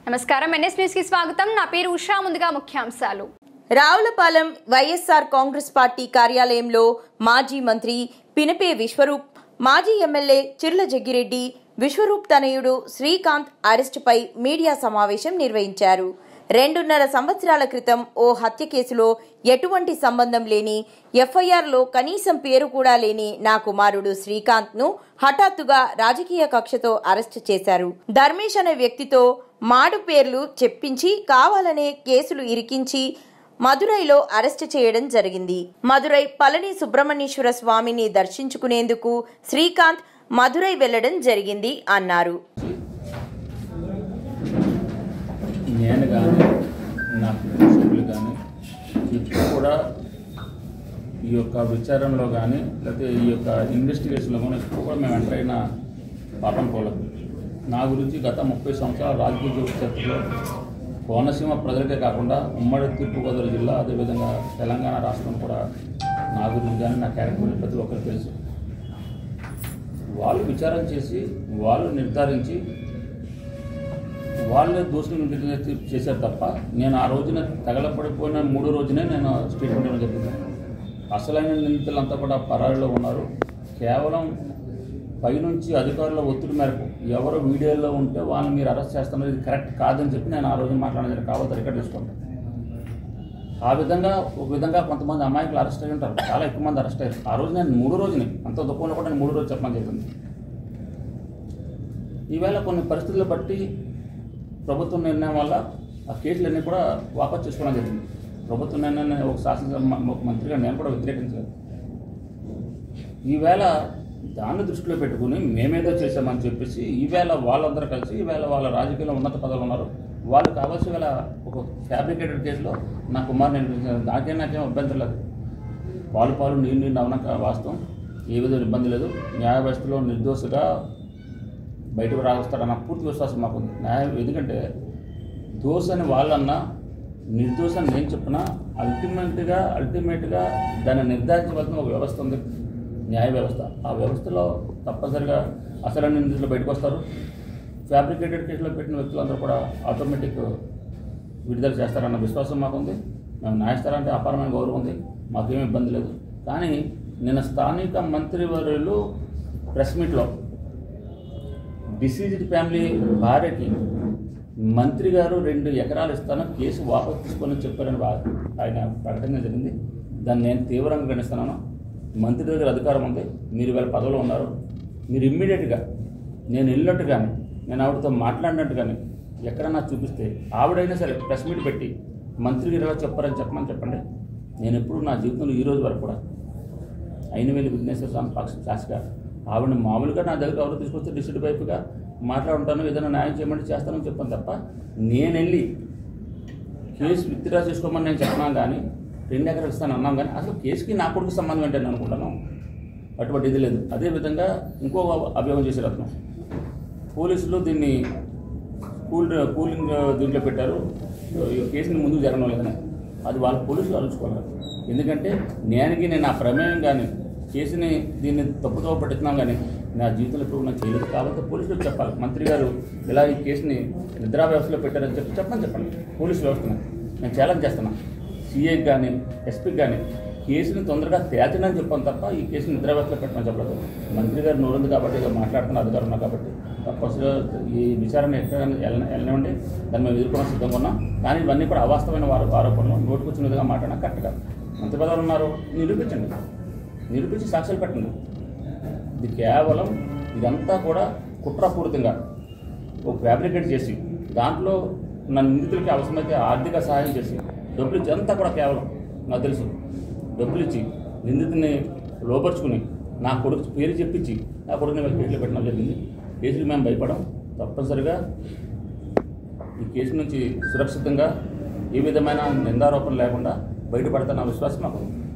నమస్కారం NS news కి స్వాగతం నా పేరు ఉషా ముందుగా ముఖ్యాంశాలు రావులపాలెం వైఎస్ఆర్ కాంగ్రెస్ పార్టీ కార్యాలయంలో మాజీ మంత్రి పినపే విశ్వరూప్ మాజీ ఎమ్మెల్యే చిర్ల జగ్గిరెడ్డి విశ్వరూప్ తనయుడు శ్రీకాంత్ అరెస్టుపై మీడియా సమావేశం నిర్వహించారు రెండున్నర సంవత్సరాల క్రితం ఓ హత్య కేసులో ఎటువంటి సంబంధం లేని ఎఫ్ఐఆర్లో కనీసం పేరు కూడా లేని నా కుమారుడు శ్రీకాంత్ ను హఠాత్తుగా రాజకీయ కక్షతో అరెస్టు చేశారు ధర్మేష్ అనే వ్యక్తితో మాడు పేర్లు చెప్పించి కావాలనే కేసులు ఇరికించి మదురైలో అరెస్టు చేయడం జరిగింది మదురై పళని సుబ్రహ్మణ్యేశ్వర స్వామిని దర్శించుకునేందుకు శ్రీకాంత్ మదురై వెళ్లడం జరిగింది అన్నారు నేను కానీ నా కుటుంబ సభ్యులు కానీ ఇప్పుడు కూడా ఈ యొక్క విచారణలో కానీ లేకపోతే ఈ యొక్క ఇన్వెస్టిగేషన్లో కానీ ఇప్పుడు కూడా మేము ఎంటర్ అయిన పాపం పోలేదు నా గురించి గత ముప్పై సంవత్సరాల రాజకీయ జీవిత చరిత్రలో కోనసీమ ప్రజలకే కాకుండా ఉమ్మడి తూర్పుగోదావరి జిల్లా అదేవిధంగా తెలంగాణ రాష్ట్రం కూడా నా గురించి కానీ నా క్యారెక్టర్ గురించి ప్రతి ఒక్కరికి తెలుసు వాళ్ళు విచారణ చేసి వాళ్ళు నిర్ధారించి వాళ్ళే దోషులు నిర్ణయం చేశారు తప్ప నేను ఆ రోజున తగలపడిపోయిన మూడో రోజునే నేను స్టేట్మెంట్ ఇవ్వడం జరిగింది అసలైన నిందితులంతా కూడా పరారీలో ఉన్నారు కేవలం పైనుంచి అధికారుల ఒత్తిడి మేరకు ఎవరు వీడియోలో ఉంటే వాళ్ళని మీరు అరెస్ట్ చేస్తున్నారు ఇది కరెక్ట్ కాదని చెప్పి నేను ఆ రోజు మాట్లాడేది కావాలి రికార్డ్ తీసుకుంటాను ఆ విధంగా ఒక విధంగా కొంతమంది అమాయకులు అరెస్ట్ అయి ఉంటారు చాలా ఎక్కువ మంది అరెస్ట్ అయ్యారు ఆ రోజు నేను మూడు రోజుని అంత దుఃఖంలో కూడా నేను మూడు రోజు చెప్పడం జరిగింది ఈవేళ కొన్ని పరిస్థితులు బట్టి ప్రభుత్వం నిర్ణయం వల్ల ఆ కేసులన్నీ కూడా వాపస్ చేసుకోవడం జరిగింది ప్రభుత్వ నిర్ణయాన్ని ఒక శాసనసభ మ- ఒక మంత్రిగా నేను కూడా వ్యతిరేకించలేదు ఈవేళ దాన్ని దృష్టిలో పెట్టుకుని మేమేదో చేశామని చెప్పేసి ఈవేళ వాళ్ళందరూ కలిసి ఈవేళ వాళ్ళ రాజకీయంలో ఉన్నత పదవులు ఉన్నారు వాళ్ళు కావాల్సి వేళ ఒక ఫ్యాబ్రికేటెడ్ కేసులో నా కుమార్ని నిలిపించారు నాకేం నాకేం అభ్యంతరం లేదు పాలు పాలు నీళ్ళు నీళ్ళు అవునక వాస్తవం ఏ విధంగా ఇబ్బంది లేదు న్యాయ వ్యవస్థలో నిర్దోషిగా బయటకు రాస్తాడన్న పూర్తి విశ్వాసం మాకుంది న్యాయం ఎందుకంటే దోష అని వాళ్ళన్నా నిర్దోషాన్ని నేను చెప్పినా అల్టిమేట్గా అల్టిమేట్గా దాన్ని నిర్ధారించవలసిన ఒక వ్యవస్థ ఉంది న్యాయ వ్యవస్థ ఆ వ్యవస్థలో తప్పనిసరిగా అసలైన నిందితులు బయటకు వస్తారు ఫ్యాబ్రికేటెడ్ కేసులో పెట్టిన వ్యక్తులందరూ కూడా ఆటోమేటిక్ విడుదల చేస్తారన్న విశ్వాసం మాకుంది మేము న్యాయస్థానానికి అపారమైన గౌరవం ఉంది మాకేమీ ఇబ్బంది లేదు కానీ నిన్న స్థానిక మంత్రివర్యులు ప్రెస్ మీట్లో డిసీజ్డ్ ఫ్యామిలీ భార్యకి మంత్రి గారు రెండు ఎకరాలు ఇస్తాను కేసు వాపసు తీసుకొని చెప్పారని వా- ఆయన ప్రకటన జరిగింది దాన్ని నేను తీవ్రంగా గణిస్తున్నాను మంత్రి దగ్గర అధికారం ఉంది మీరు వీళ్ళ పదవిలో ఉన్నారు మీరు ఇమ్మీడియట్గా నేను వెళ్ళినట్టు కానీ నేను ఆవిడతో మాట్లాడినట్టు కానీ ఎక్కడన్నా చూపిస్తే ఆవిడైనా సరే ప్రెస్ మీట్ పెట్టి మంత్రి గారు ఎలా చెప్పారని చెప్పమని చెప్పండి నేను ఎప్పుడు నా జీవితంలో ఈ రోజు వరకు కూడా అయిన వేలు విఘ్నేశ్వర స్వామి పక్ష శాస్త్రిగా ఆవిడ మామూలుగా నా దగ్గర ఎవరు తీసుకొస్తే డిస్ట్రిక్ట్ వైపుగా మాట్లాడుంటాను ఏదైనా న్యాయం చేయమంటే చేస్తానని చెప్పాను తప్ప నేను వెళ్ళి కేసు విత్డ్రా చేసుకోమని నేను చెప్పినాను కానీ రెండు ఎకరాలు ఇస్తాను అన్నాం కానీ అసలు కేసుకి నా కొడుకు సంబంధం ఏంటని నేను అనుకుంటాను అటువంటి ఇది లేదు అదేవిధంగా ఇంకో అభియోగం చేశారు అతను పోలీసులు దీన్ని కూల్ కూలింగ్ దీంట్లో పెట్టారు ఈ కేసుని ముందుకు జరగడం లేదని అది వాళ్ళ పోలీసులు ఆలోచుకోవాలి ఎందుకంటే నేనకి నేను నా ప్రమేయం కానీ కేసుని దీన్ని తప్పుతో పట్టిస్తున్నాం కానీ నా జీవితంలో ఇప్పుడు నాకు చేయలేదు కాబట్టి పోలీసులు చెప్పాలి మంత్రి గారు ఇలా ఈ కేసుని నిద్రా వ్యవస్థలో పెట్టారని చెప్పి చెప్పమని చెప్పండి పోలీసు వ్యవస్థను నేను ఛాలెంజ్ చేస్తున్నా సీఐకి కానీ ఎస్పీకి కానీ కేసుని తొందరగా తేల్చనని చెప్పాను తప్ప ఈ కేసుని నిద్ర వ్యవస్థలో పెట్టమని చెప్పలేదు మంత్రి గారు నోరుంది కాబట్టి ఏదో మాట్లాడుతున్న అధికారం ఉన్నా కాబట్టి తప్పనిసరిగా ఈ విచారణ ఎక్కడ వెళ్ళనివ్వండి దాన్ని మేము ఎదుర్కొన్న సిద్ధంగా ఉన్నాం కానీ ఇవన్నీ కూడా అవాస్తవమైన వారు ఆరోపణలు నోటుకొచ్చిన విధంగా మాట్లాడడం కరెక్ట్ కాదు మంత్రి పదవులు ఉన్నారు నిరూపించండి నిరూపించి సాక్ష్యాలు పెట్టండి ఇది కేవలం ఇదంతా కూడా కుట్రపూరితంగా ఒక ఫ్యాబ్రికేట్ చేసి దాంట్లో నా నిందితులకి అవసరమైతే ఆర్థిక సహాయం చేసి డబ్బులు ఇచ్చి అంతా కూడా కేవలం నాకు తెలుసు డబ్బులు ఇచ్చి నిందితుని లోపరుచుకుని నా కొడుకు పేరు చెప్పించి నా కొడుకుని వీళ్ళ కేసులో పెట్టడం జరిగింది కేసులు మేము భయపడం తప్పనిసరిగా ఈ కేసు నుంచి సురక్షితంగా ఏ విధమైన నిందారోపణ లేకుండా బయటపడతాన్న విశ్వాసం నాకు ఉంది.